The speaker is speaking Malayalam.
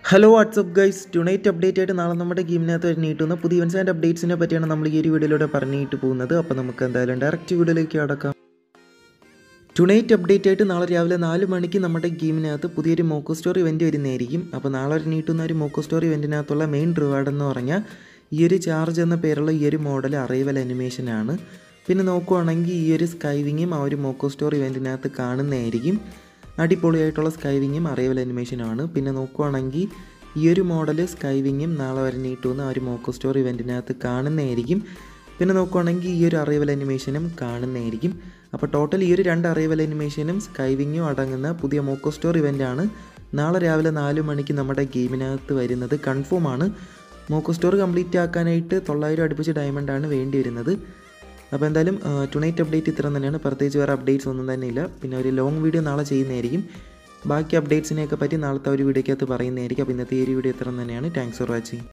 hello WhatsApp guys tonight update ആയിട്ട് നാളെ നമ്മുടെ ഗെയിമിനകത്ത് നീട്ടുന്ന പുതിയ ഇവൻസ് ആൻഡ് അപ്ഡേറ്റ്സിനെ പറ്റിയാണ് നമ്മൾ ഈ ഒരു വീഡിയോയിലൂടെ പറഞ്ഞിട്ട് പോകുന്നത് അപ്പോൾ നമുക്ക് എന്തായാലും ഡയറക്റ്റ് വീഡിയോയിലേക്ക് കടക്കാം ടുണൈറ്റ് അപ്ഡേറ്റ് ആയിട്ട് നാളെ രാവിലെ നാല് മണിക്ക് നമ്മുടെ ഗെയിമിനകത്ത് പുതിയൊരു മോക്കോ സ്റ്റോർ ഇവൻറ്റ് വരുന്നതായിരിക്കും അപ്പോൾ നാളെ ഒരു നീട്ടുന്ന ഒരു മോക്കോ സ്റ്റോർ ഇവൻറ്റിനകത്തുള്ള മെയിൻ റിവാർഡ് എന്ന് പറഞ്ഞാൽ ഈ ഒരു ചാർജ് എന്ന പേരുള്ള ഈ ഒരു മോഡൽ അറൈവൽ അനിമേഷനാണ് പിന്നെ നോക്കുവാണെങ്കിൽ ഈ ഒരു സ്കൈവിങ്ങും ആ ഒരു മോക്കോ സ്റ്റോർ ഇവൻറ്റിനകത്ത് കാണുന്നതായിരിക്കും അടിപൊളിയായിട്ടുള്ള സ്കൈവിങ്ങും അറൈവൽ അനിമേഷനുമാണ് പിന്നെ നോക്കുവാണെങ്കിൽ ഈ ഒരു മോഡൽ സ്കൈവിങ്ങും നാളെ വരെ നീട്ടുന്ന ആ ഒരു മോക്കോ സ്റ്റോർ ഇവൻറ്റിനകത്ത് കാണുന്നതായിരിക്കും പിന്നെ നോക്കുവാണെങ്കിൽ ഈ ഒരു അറൈവൽ അനിമേഷനും കാണുന്നതായിരിക്കും അപ്പോൾ ടോട്ടൽ ഈ ഒരു രണ്ട് അറൈവൽ അനിമേഷനും സ്കൈവിങ്ങും അടങ്ങുന്ന പുതിയ മോക്കോ സ്റ്റോർ ഇവൻ്റാണ് നാളെ രാവിലെ നാല് മണിക്ക് നമ്മുടെ ഗെയിമിനകത്ത് വരുന്നത് കൺഫേം ആണ് മോക്കോ സ്റ്റോർ കംപ്ലീറ്റ് ആക്കാനായിട്ട് തൊള്ളായിരം അടുപ്പിച്ച് ഡയമണ്ടാണ് വേണ്ടി വരുന്നത് അപ്പോൾ എന്തായാലും ടുണൈറ്റ് അപ്ഡേറ്റ് ഇത്ര തന്നെയാണ് പ്രത്യേകിച്ച് വേറെ അപ്ഡേറ്റ്സ് ഒന്നും തന്നെ ഇല്ല പിന്നെ ഒരു ലോങ് വീഡിയോ നാളെ ചെയ്യുന്നതായിരിക്കും ബാക്കി അപ്ഡേറ്റ്സിനെയൊക്കെ പറ്റി നാളത്തെ ഒരു വീഡിയോക്കകത്ത് പറയുന്നതായിരിക്കും അപ്പോൾ ഇന്നത്തെ ഈ ഒരു വീഡിയോ ഇത്ര തന്നെയാണ് താങ്ക്സ് ഫോർ വാച്ചിങ്